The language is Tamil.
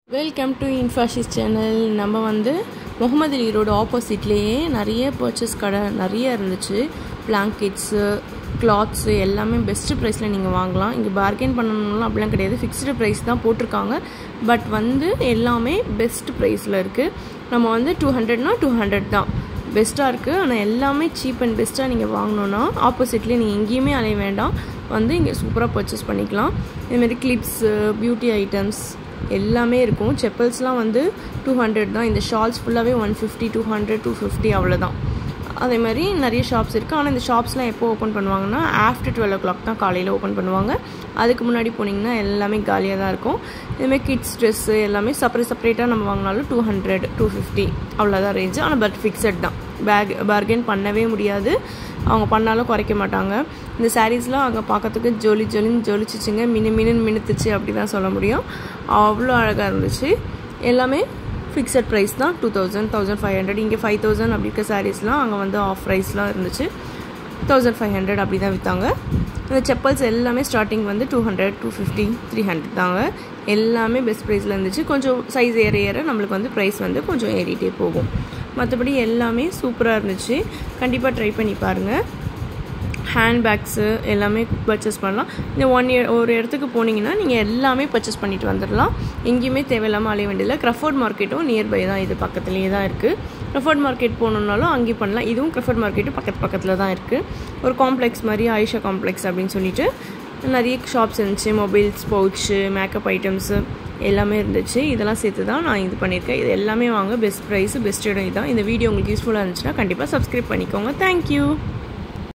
வெல்கம் டு இன்ஃபாஷிஸ் சேனல் நம்ம வந்து முகமது அலி ரோடு ஆப்போசிட்லேயே நிறைய பர்ச்சேஸ் கடை நிறைய இருந்துச்சு பிளாங்கெட்ஸு கிளாத்ஸு எல்லாமே பெஸ்ட்டு ப்ரைஸில் நீங்கள் வாங்கலாம் இங்கே பார்கெயின் பண்ணணும்லாம் அப்படிலாம் கிடையாது ஃபிக்ஸ்டு ப்ரைஸ் தான் போட்டிருக்காங்க பட் வந்து எல்லாமே பெஸ்ட் ப்ரைஸில் இருக்குது நம்ம வந்து டூ ஹண்ட்ரட்னா டூ ஹண்ட்ரட் தான் பெஸ்ட்டாக இருக்குது ஆனால் எல்லாமே சீப் அண்ட் பெஸ்ட்டாக நீங்கள் வாங்கணுன்னா ஆப்போசிட்லேயே நீங்கள் எங்கேயுமே அலைய வேண்டாம் வந்து இங்கே சூப்பராக பர்ச்சேஸ் பண்ணிக்கலாம் இதுமாரி கிளிப்ஸு பியூட்டி ஐட்டம்ஸ் எல்லாமே இருக்கும் செப்பல்ஸ்லாம் வந்து டூ ஹண்ட்ரட் தான் இந்த ஷால்ஸ் ஃபுல்லாகவே one fifty two hundred two fifty அவ்வளோதான் அதே மாதிரி நிறைய ஷாப்ஸ் இருக்குது ஆனால் இந்த ஷாப்ஸ்லாம் எப்போ ஓப்பன் பண்ணுவாங்கன்னா ஆஃப்டர் டுவெல் ஓ கிளாக் தான் காலையில் ஓப்பன் பண்ணுவாங்க அதுக்கு முன்னாடி போனீங்கன்னா எல்லாமே காலியாக தான் இருக்கும் இதுமாதிரி கிட்ஸ் ட்ரெஸ்ஸு எல்லாமே செப்பரேட் செப்பரேட்டாக நம்ம வாங்கினாலும் டூ ஹண்ட்ரட் டூ ஃபிஃப்டி அவ்வளோதான் ரேஞ்சு ஆனால் பட் ஃபிக்ஸட் தான் பேக் பார்கெயின் பண்ணவே முடியாது அவங்க பண்ணாலும் குறைக்க மாட்டாங்க இந்த சாரீஸ்லாம் அங்கே பார்க்கறதுக்கு ஜொலி ஜொலின்னு ஜொலிச்சிச்சுங்க மினு மினுன்னு மினுத்துச்சு அப்படி தான் சொல்ல முடியும் அவ்வளோ அழகாக இருந்துச்சு எல்லாமே ஃபிக்ஸட் ப்ரைஸ் தான் two thousand thousand five hundred இங்கே ஃபைவ் தௌசண்ட் அப்படி இருக்க சாரீஸ்லாம் அங்கே வந்து ஆஃப் ப்ரைஸ்லாம் இருந்துச்சு தௌசண்ட் ஃபைவ் ஹண்ட்ரட் அப்படி தான் விற்றாங்க இந்த செப்பல்ஸ் எல்லாமே ஸ்டார்டிங் வந்து two hundred two fifty three hundred தாங்க எல்லாமே பெஸ்ட் ப்ரைஸில் இருந்துச்சு கொஞ்சம் சைஸ் ஏற ஏற நம்மளுக்கு வந்து ப்ரைஸ் வந்து கொஞ்சம் ஏறிட்டே போகும் மற்றபடி எல்லாமே சூப்பராக இருந்துச்சு கண்டிப்பாக ட்ரை பண்ணி பாருங்கள் ஹேண்ட்பேக்ஸு எல்லாமே பர்ச்சேஸ் பண்ணலாம் இந்த ஒன் இயர் ஒரு இடத்துக்கு போனீங்கன்னா நீங்கள் எல்லாமே பர்ச்சேஸ் பண்ணிட்டு வந்துடலாம் எங்கேயுமே தேவையில்லாமல் அலைய வேண்டியதில்லை க்ரஃபோர்ட் மார்க்கெட்டும் நியர்பை தான் இது பக்கத்துலேயே தான் இருக்குது க்ரஃபோர்ட் மார்க்கெட் போகணுன்னாலும் அங்கேயும் பண்ணலாம் இதுவும் க்ரஃபோர்ட் மார்க்கெட்டும் பக்கத்து பக்கத்தில் தான் இருக்குது ஒரு காம்ப்ளெக்ஸ் மாதிரி ஆயிஷா காம்ப்ளெக்ஸ் அப்படின்னு சொல்லிட்டு நிறைய ஷாப்ஸ் இருந்துச்சு மொபைல்ஸ் பவுச்சு மேக்கப் ஐட்டம்ஸு எல்லாமே இருந்துச்சு இதெல்லாம் சேர்த்து தான் நான் இது பண்ணியிருக்கேன் இது எல்லாமே வாங்க பெஸ்ட் ப்ரைஸு பெஸ்ட் இடம் இதுதான் இந்த வீடியோ உங்களுக்கு யூஸ்ஃபுல்லாக இருந்துச்சுன்னா கண்டிப்பாக சப்ஸ்கிரைப் பண்ணிக்கோங்க தேங்க்யூ